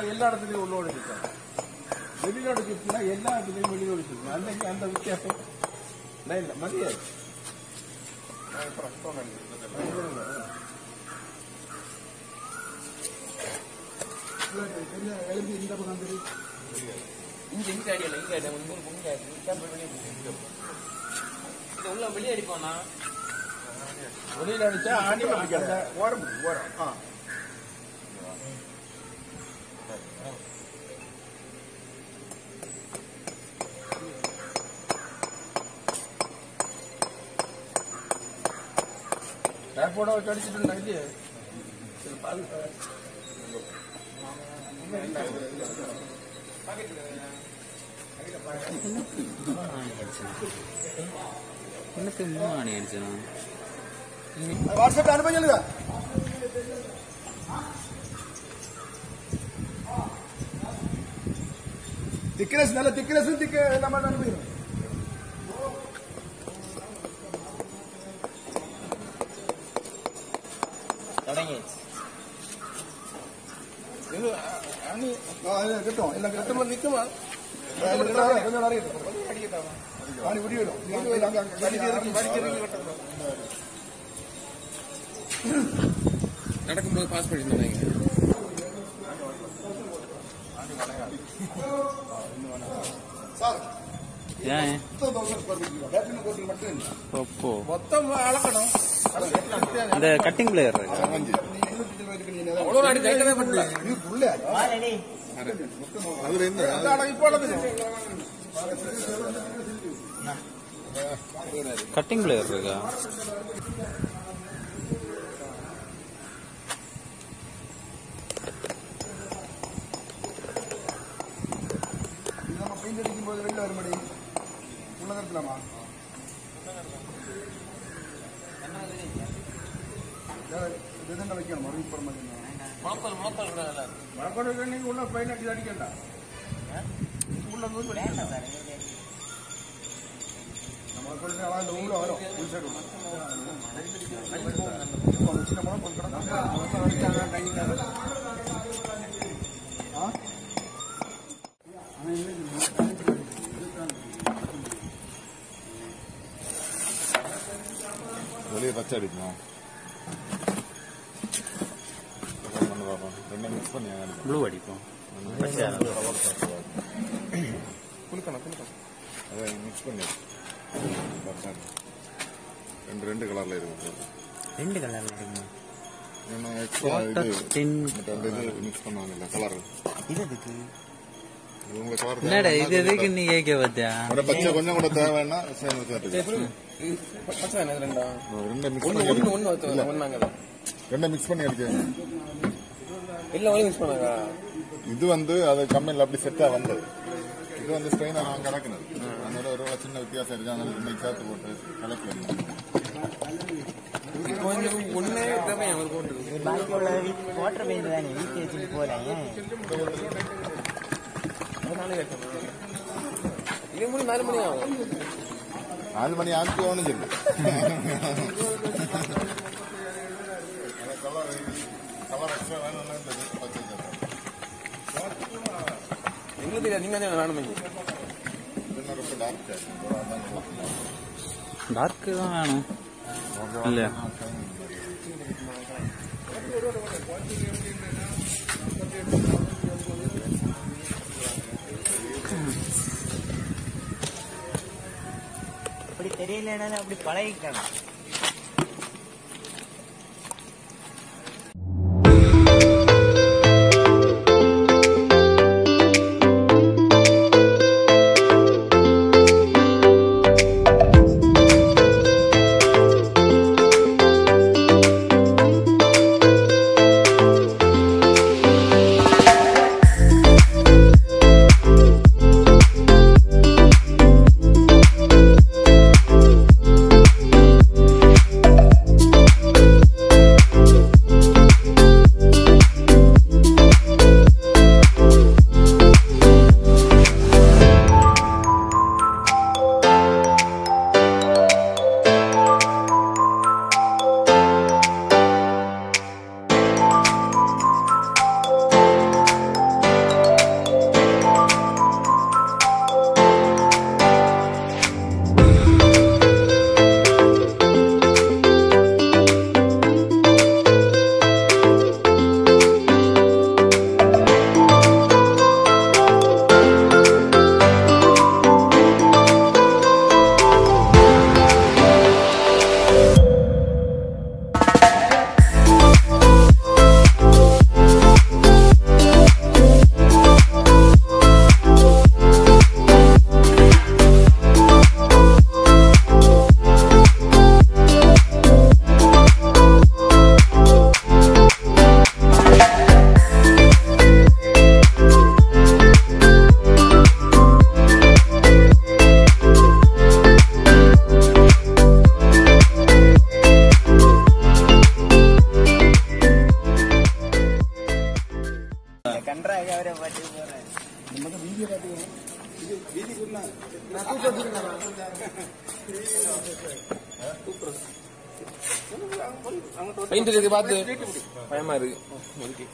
எல்லா இடத்துலையும் உள்ள உடைச்சிருக்காங்க வெளியில உடைச்சிருச்சுன்னா எல்லா இடத்துலையும் வெளியில உடைச்சிருக்காங்க அந்த அந்த வித்தியாசம் இல்லை இல்லை மதியாது நான் இப்போ சொன்னேன் எழுதி இந்த பக்கம் வந்துரு இங்க இங்க அடியல இங்க அடி இங்க இங்க அடி இங்க போய் வெளிய போ. இது உள்ள வெளிய அடிப்போம்னா வெளியில அடிச்சா ஆணி அந்த ஓரம் பிடி, ஓரம் ஆ ஏர்போர்ட்டை வச்சு அடிச்சுட்டு இது இது பாரு. எனக்கு மூணு அணி அடிச்சா வாட்ஸ்அப் அனுப்ப சொல்லுங்க திக்னஸ் நல்ல திக்னஸ் திக்க நம்ம அனுப்பிடுறோம் தொடங்கிடுச்சு இது அணி கிட்டும் எல்லாம் கிட்டும் கட்டுமா நிற்குமா கொஞ்சம் நிறைய வாணி விடிவிடும் நடக்கும்போது பாஸ் பண்ணி சொன்னாங்க சார் ஏன் தௌசண்ட் ஸ்கொயர் ஃபீட் பேட்டரி கோட்டில் மட்டும் இல்லை அப்போ மொத்தம் அளக்கணும் இந்த கட்டிங் பிளேயர் இருக்கா நீங்க என்ன டீச்சர் வரைக்கும் நீங்க அவ்வளோ அடி கைட்டதே பண்ணல இது உள்ள அதுல இருந்து இப்போ உள்ளது கட்டிங் பிளேயர் இருக்கா இது நம்ம பெயிண்ட் அடிக்கும் போது வெளில வரும்படி உள்ள நிறுத்தலாமா இதுதான் வைக்கணும் மறுபடியும் போற மாதிரி மோக்கல் மோக்கல் கூட நல்லா மரக்கொடை நீங்க உள்ள பையன் அடி அடிக்கண்டா உள்ள நூல் வேண்டாம் சார் நம்ம சொல்லிட்டு அதான் இந்த ஊர்ல வரும் உள் சைடு வரும். இப்போ சின்ன படம் கொஞ்சம் ஆ வெளியே பச்சை அடிக்கணும் பண்ணி பார்ப்போம் ரெண்டும் மிக்ஸ் பண்ணி அடிக்கணும் ப்ளூ அடிப்போம் குளுக்கணும் குளுக்கணும் அதை மிக்ஸ் பண்ணி பச்சை ரெண்டு ரெண்டு கலர்ல இருக்கு ரெண்டு கலர்ல இருக்குமா ஏன்னா எக்ஸ்ட்ரா இது டின் மற்ற அந்த இது மிக்ஸ் பண்ணுவாங்கல்ல கலர் இது எதுக்கு இது உங்களுக்கு கலர் என்னடா இது எதுக்கு நீ கேட்க பார்த்தியா ஒரு பச்சை கொஞ்சம் கூட தேவைன்னா சேர்ந்து சேர்த்துக்கலாம் பச்சை வேணும் இது ரெண்டா ரெண்டை மிக்ஸ் ஒன்று பண்ணி ஒன்று அடிக்கணும். ஒன்று ஒன்றாங்க ரெண்டை மிக்ஸ் பண்ணி அடிக்கணும் இல்லை ஒன்று மிஸ் பண்ணாங்க இது வந்து அது கம்பெனியில் அப்படி செட்டா வந்தது இது வந்து ஸ்ட்ரெயினாக நான் கலக்கினது அதனால ஒரு வேளை சின்ன வித்தியாசம் இருக்கு அதனால இன்னைக்கு சேர்த்து போட்டு கலக்கி வரணும் கொஞ்சம் ஒன்றே தேவை எனக்கு போட்டு பாக்கி உள்ள வாட்டர் பெயிண்ட் தானே வீட்டு வச்சுட்டு போறேன் நானே கேட்கணும் இது மணி நாலு மணி ஆகும் நாலு மணி ஆச்சு போகணும் சொல்லு கலர் கலர் எக்ஸ்ட்ரா வேணும்னா இந்த இது பச்சை சேர்த்தேன். எங்களுக்கு தெரியாது நீங்கள் தான் நானும் பண்ணி இன்னும் ரொம்ப டார்க் அதான் நல்லா. டார்க்கு தான் வேணும் இல்லையா அப்படி தெரியலனாலும் அப்படி பழகிக்கணும் Thank பாட்டுக்கு போறேன் நம்ம வீடியோ காட்டுவோம் இது வீதிக்குள்ள நான் தூக்கி வச்சுக்கிறேன் பெயிண்ட் இருக்கு பார்த்து பயமா இருக்கு இருக்கு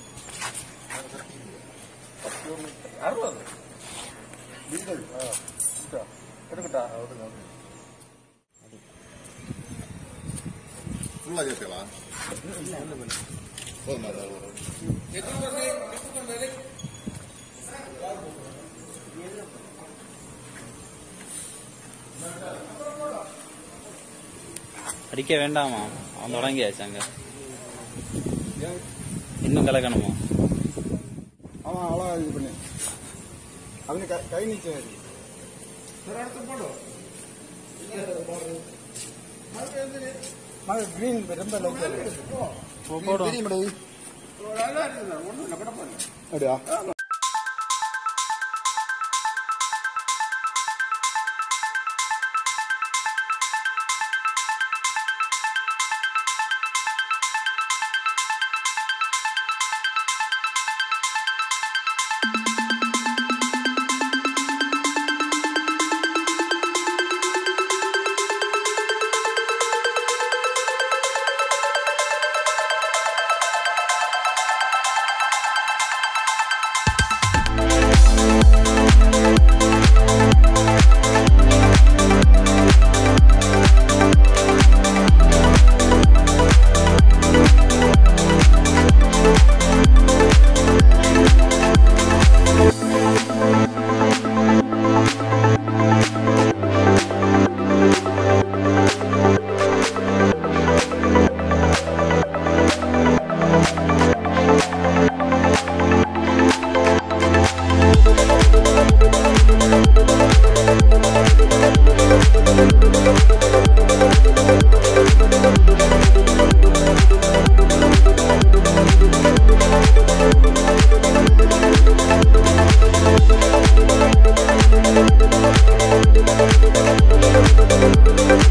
அறுபது வீடுகள் எடுக்கட்டா ஃபுல்லாக கேட்கலாம் போதுமா சார் ஒரு அடிக்க வேண்டாமா அவன் தொடங்கியாச்சு அங்க இன்னும் கலக்கணுமா அவன் அவ்வளோ இது பண்ணு அவனுக்கு கை- கை நீச்சம் கிரீன் ரொம்ப லோக்கல் போடும் நல்லா இருக்குது ஒன்றும் இல்லை கூட பண்ணு அப்படியா Thank